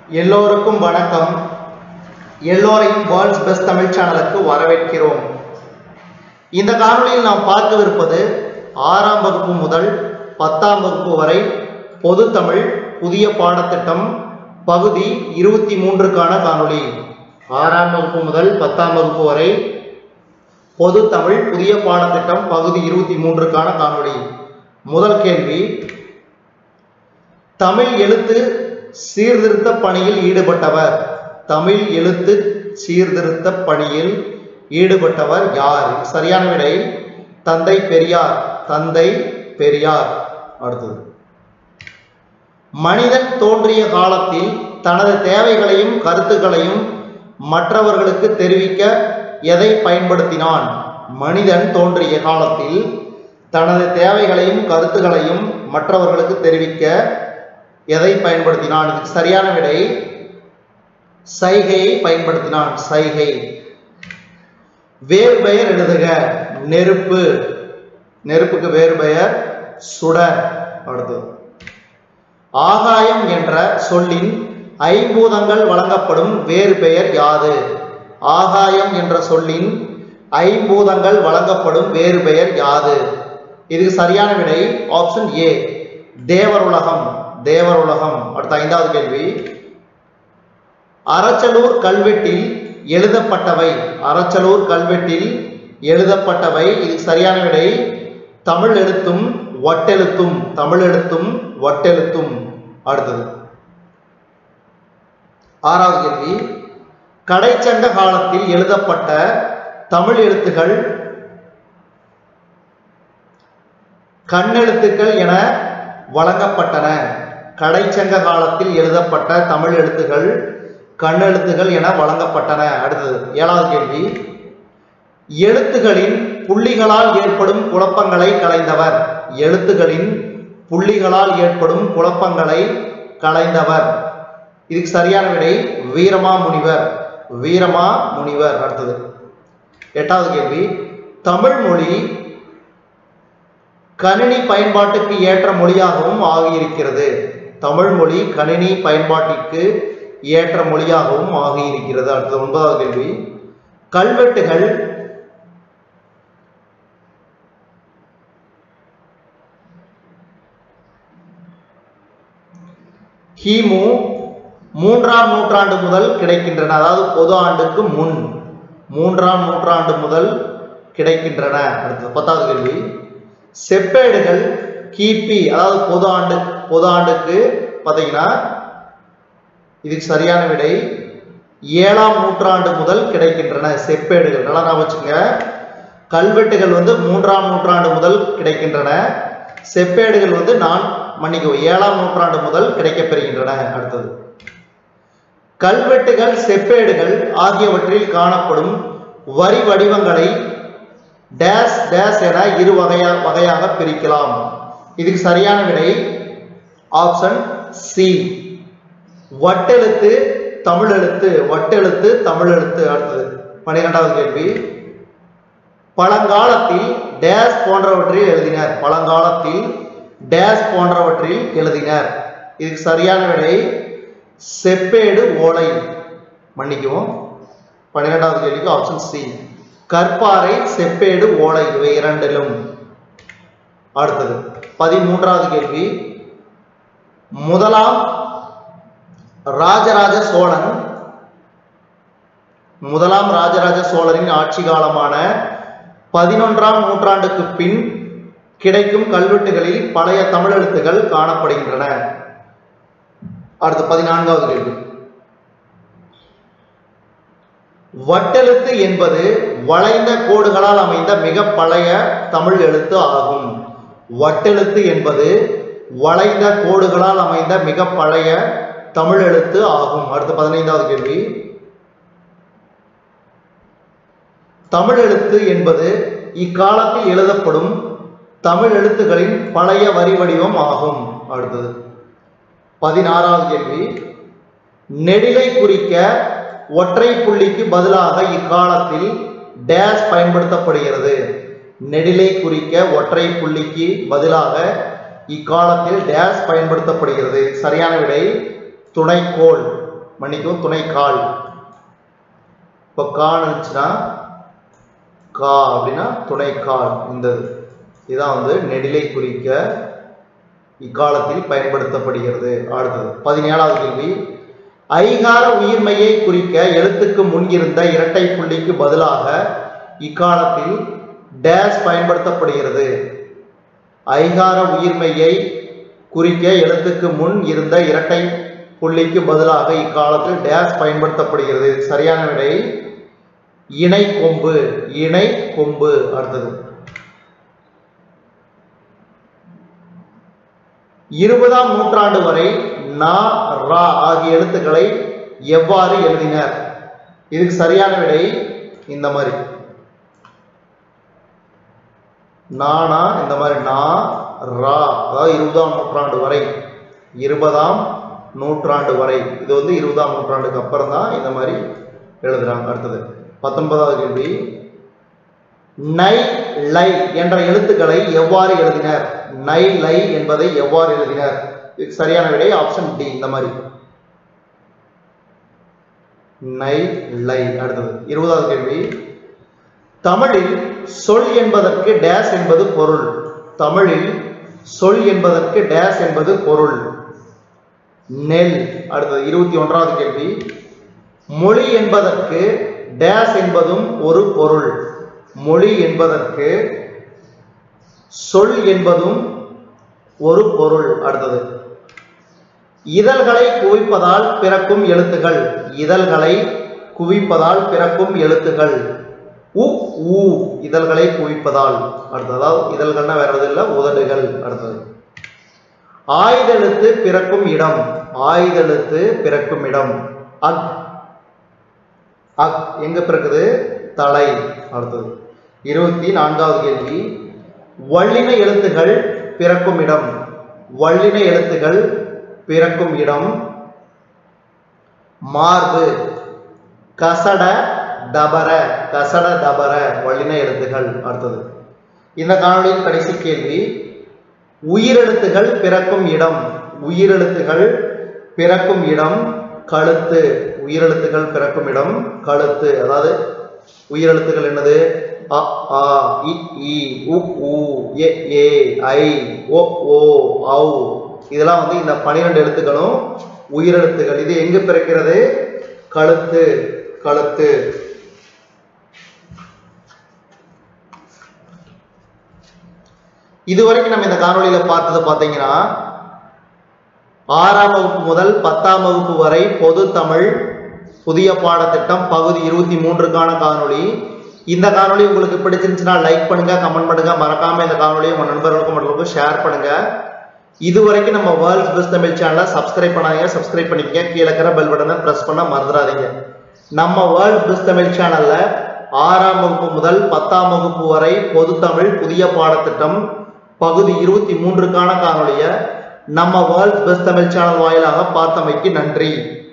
எல்லோருக்கும் வணக்கம் எல்லோரையும் வேர்ல்ட்ஸ் பெஸ்ட் தமிழ் சேனலுக்கு வரவேற்கிறோம் இந்த காணொளியில் நாம் பார்க்கவிருப்பது ஆறாம் வகுப்பு முதல் பத்தாம் வகுப்பு வரை பொது தமிழ் புதிய பாடத்திட்டம் பகுதி இருபத்தி மூன்றுக்கான காணொளி ஆறாம் வகுப்பு முதல் பத்தாம் வகுப்பு வரை பொது தமிழ் புதிய பாடத்திட்டம் பகுதி இருபத்தி மூன்றுக்கான காணொளி முதல் கேள்வி தமிழ் எழுத்து சீர்திருத்த பணியில் ஈடுபட்டவர் தமிழ் எழுத்து சீர்திருத்த பணியில் ஈடுபட்டவர் யார் சரியான விடை தந்தை பெரியார் தந்தை பெரியார் அடுத்தது மனிதன் தோன்றிய காலத்தில் தனது தேவைகளையும் கருத்துக்களையும் மற்றவர்களுக்கு தெரிவிக்க எதை பயன்படுத்தினான் மனிதன் தோன்றிய காலத்தில் தனது தேவைகளையும் கருத்துக்களையும் மற்றவர்களுக்கு தெரிவிக்க எதை பயன்படுத்தினான் இதுக்கு சரியான விடை சைகையை பயன்படுத்தினான் சைகை வேறு பெயர் எழுதுக நெருப்பு நெருப்புக்கு வேறு பெயர் சுடர் அடுத்தது ஆகாயம் என்ற சொல்லின் ஐம்பூதங்கள் வழங்கப்படும் வேறு பெயர் யாது ஆகாயம் என்ற சொல்லின் ஐம்பூதங்கள் வழங்கப்படும் வேறு பெயர் யாது இதுக்கு சரியான விடை ஆப்ஷன் ஏ தேவருலகம் தேவருலகம் அடுத்த ஐந்தாவது கேள்வி அரச்சலூர் கல்வெட்டில் எழுதப்பட்டவை அரச்சலூர் கல்வெட்டில் எழுதப்பட்டவை இதுக்கு சரியான விடை தமிழ் எழுத்தும் வட்டெழுத்தும் தமிழ் எழுத்தும் வட்டெழுத்தும் அடுத்தது ஆறாவது கேள்வி கடைச்சங்க காலத்தில் எழுதப்பட்ட தமிழ் எழுத்துகள் கண்ணெழுத்துக்கள் என வழங்கப்பட்டன கடைச்சங்க காலத்தில் எழுதப்பட்ட தமிழ் எழுத்துகள் கண்ணெழுத்துகள் என வழங்கப்பட்டன அடுத்தது ஏழாவது கேள்வி எழுத்துகளின் புள்ளிகளால் ஏற்படும் குழப்பங்களை களைந்தவர் எழுத்துகளின் புள்ளிகளால் ஏற்படும் குழப்பங்களை களைந்தவர் இதுக்கு சரியான விடை வீரமா முனிவர் வீரமா முனிவர் அடுத்தது எட்டாவது கேள்வி தமிழ் மொழி கணினி பயன்பாட்டுக்கு ஏற்ற மொழியாகவும் ஆகியிருக்கிறது தமிழ் மொழி கணினி பயன்பாட்டிற்கு ஏற்ற மொழியாகவும் ஆகியிருக்கிறது அடுத்தது ஒன்பதாவது கேள்வி கல்வெட்டுகள் கிமு மூன்றாம் நூற்றாண்டு முதல் கிடைக்கின்றன அதாவது பொது ஆண்டுக்கு முன் மூன்றாம் நூற்றாண்டு முதல் கிடைக்கின்றன அடுத்தது பத்தாவது கேள்வி செப்பேடுகள் கிபி அதாவது பொது ஆண்டு பொது ஆண்டுக்கு பார்த்தீங்கன்னா இதுக்கு சரியான விடை ஏழாம் நூற்றாண்டு முதல் கிடைக்கின்றன செப்பேடுகள் நல்லா நான் வச்சுங்க கல்வெட்டுகள் வந்து மூன்றாம் நூற்றாண்டு முதல் கிடைக்கின்றன செப்பேடுகள் வந்து நான் மன்னிக்கவும் ஏழாம் நூற்றாண்டு முதல் கிடைக்கப்பெறுகின்றன அடுத்தது கல்வெட்டுகள் செப்பேடுகள் ஆகியவற்றில் காணப்படும் வரி வடிவங்களை டேஸ் டேஸ் என இரு வகையா வகையாக பிரிக்கலாம் இதுக்கு சரியான விடை ஆப்ஷன் சி வட்டெழுத்து தமிழ் எழுத்து வட்டெழுத்து தமிழ் எழுத்து அடுத்தது பன்னிரெண்டாவது கேள்வி பழங்காலத்தில் டேஸ் போன்றவற்றில் எழுதினர் பழங்காலத்தில் டேஸ் போன்றவற்றில் எழுதினர் இதுக்கு சரியான விடை செப்பேடு ஓலை மன்னிக்கவும் பன்னிரெண்டாவது கேள்விக்கு ஆப்ஷன் சி கற்பாறை செப்பேடு ஓலை இவை இரண்டிலும் அடுத்தது பதிமூன்றாவது கேள்வி முதலாம் ராஜராஜ சோழன் முதலாம் ராஜராஜ சோழனின் ஆட்சி காலமான பதினொன்றாம் நூற்றாண்டுக்கு பின் கிடைக்கும் கல்வெட்டுகளில் பழைய தமிழ் எழுத்துகள் காணப்படுகின்றன அடுத்து பதினான்காவது கேள்வி வட்டெழுத்து என்பது வளைந்த கோடுகளால் அமைந்த மிக பழைய தமிழ் எழுத்து ஆகும் வட்டெழுத்து என்பது வளைந்த கோடுகளால் அமைந்த மிக பழைய தமிழ் எழுத்து ஆகும் அடுத்து பதினைந்தாவது கேள்வி தமிழ் எழுத்து என்பது இக்காலத்தில் எழுதப்படும் தமிழ் எழுத்துக்களின் பழைய வரி வடிவம் ஆகும் அடுத்தது பதினாறாவது கேள்வி நெடிலை குறிக்க ஒற்றை புள்ளிக்கு பதிலாக இக்காலத்தில் டேஸ் பயன்படுத்தப்படுகிறது நெடிலை குறிக்க ஒற்றை புள்ளிக்கு பதிலாக இக்காலத்தில் டேஸ் பயன்படுத்தப்படுகிறது சரியான விடை துணைக்கோள் மன்னிக்கவும் துணை கால் இப்போ கான் இருந்துச்சுன்னா கா அப்படின்னா துணை கால் இந்த இதான் வந்து நெடிலை குறிக்க இக்காலத்தில் பயன்படுத்தப்படுகிறது அடுத்தது பதினேழாவது கேள்வி ஐகார உயிர்மையை குறிக்க எழுத்துக்கு முன் இருந்த இரட்டை புள்ளிக்கு பதிலாக இக்காலத்தில் டேஷ் பயன்படுத்தப்படுகிறது ஐகார உயிர்மையை குறிக்க எழுத்துக்கு முன் இருந்த இரட்டை புள்ளிக்கு பதிலாக இக்காலத்தில் டேஷ் பயன்படுத்தப்படுகிறது சரியான விடை இணை கொம்பு இணை கொம்பு அடுத்தது இருபதாம் நூற்றாண்டு வரை நா ரா ஆகிய எழுத்துக்களை எவ்வாறு எழுதினர் இதுக்கு சரியான விடை இந்த மாதிரி நானா இந்த மாதிரி நா ரா அதாவது இருபதாம் நூற்றாண்டு வரை இருபதாம் நூற்றாண்டு வரை இது வந்து இருபதாம் நூற்றாண்டுக்கு அப்புறம் தான் இந்த மாதிரி எழுதுறாங்க அடுத்தது பத்தொன்பதாவது கேள்வி நை லை என்ற எழுத்துக்களை எவ்வாறு எழுதினர் நை லை என்பதை எவ்வாறு எழுதினர் இதுக்கு சரியான விடை ஆப்ஷன் டி இந்த மாதிரி நை லை அடுத்தது இருபதாவது கேள்வி தமிழில் சொல் என்பதற்கு டேஸ் என்பது பொருள் தமிழில் சொல் என்பதற்கு டேஸ் என்பது பொருள் நெல் அடுத்தது இருபத்தி ஒன்றாவது கேள்வி மொழி என்பதற்கு டேஸ் என்பதும் ஒரு பொருள் மொழி என்பதற்கு சொல் என்பதும் ஒரு பொருள் அடுத்தது இதழ்களை குவிப்பதால் பிறக்கும் எழுத்துகள் இதழ்களை குவிப்பதால் பிறக்கும் எழுத்துகள் உ ஊ இதழ்களை குவிப்பதால் அடுத்தது அதாவது இதழ்கள்னா வேற எதுவும் இல்லை உதடுகள் அடுத்தது ஆயுதெழுத்து பிறக்கும் இடம் ஆயுதெழுத்து பிறக்கும் இடம் அக் அக் எங்க பிறக்குது தலை அடுத்தது இருபத்தி நான்காவது கேள்வி வல்லின எழுத்துகள் பிறக்கும் இடம் வல்லின எழுத்துகள் பிறக்கும் இடம் மார்பு கசட டபர கசட டபர வல்லின எழுத்துகள் அடுத்தது இந்த காணொளியின் கடைசி கேள்வி உயிரெழுத்துகள் பிறக்கும் இடம் உயிரெழுத்துகள் பிறக்கும் இடம் கழுத்து உயிரெழுத்துகள் பிறக்கும் இடம் கழுத்து அதாவது உயிரெழுத்துகள் என்னது அ ஆ இ ஈ உ ஊ எ ஏ ஐ ஓ ஓ ஔ இதெல்லாம் வந்து இந்த பனிரெண்டு எழுத்துக்களும் உயிரெழுத்துகள் இது எங்கு பிறக்கிறது கழுத்து கழுத்து இதுவரைக்கும் நம்ம இந்த காணொளியில பார்த்தது பார்த்தீங்கன்னா ஆறாம் வகுப்பு முதல் பத்தாம் வகுப்பு வரை பொது தமிழ் புதிய பாடத்திட்டம் பகுதி இருபத்தி மூன்றுக்கான காணொளி இந்த காணொளி உங்களுக்கு பிடிச்சிருந்துச்சுன்னா லைக் பண்ணுங்க கமெண்ட் பண்ணுங்க மறக்காம இந்த காணொலியை உங்க நண்பர்களுக்கும் மற்றவங்களுக்கும் ஷேர் பண்ணுங்க இது வரைக்கும் நம்ம வேர்ல்ட்ஸ் பெஸ்ட் தமிழ் சேனலை சப்ஸ்கிரைப் பண்ணாதீங்க சப்ஸ்கிரைப் பண்ணிக்கங்க கீழே இருக்கிற பெல் பட்டனை பிரஸ் பண்ண மறந்துடாதீங்க நம்ம வேர்ல்ட்ஸ் பெஸ்ட் தமிழ் சேனல்ல ஆறாம் வகுப்பு முதல் பத்தாம் வகுப்பு வரை பொது தமிழ் புதிய பாடத்திட்டம் பகுதி இருபத்தி மூன்றுக்கான காணொளியை நம்ம வேர்ல்ட்ஸ் பெஸ்ட் தமிழ் சேனல் வாயிலாக பார்த்தமைக்கு நன்றி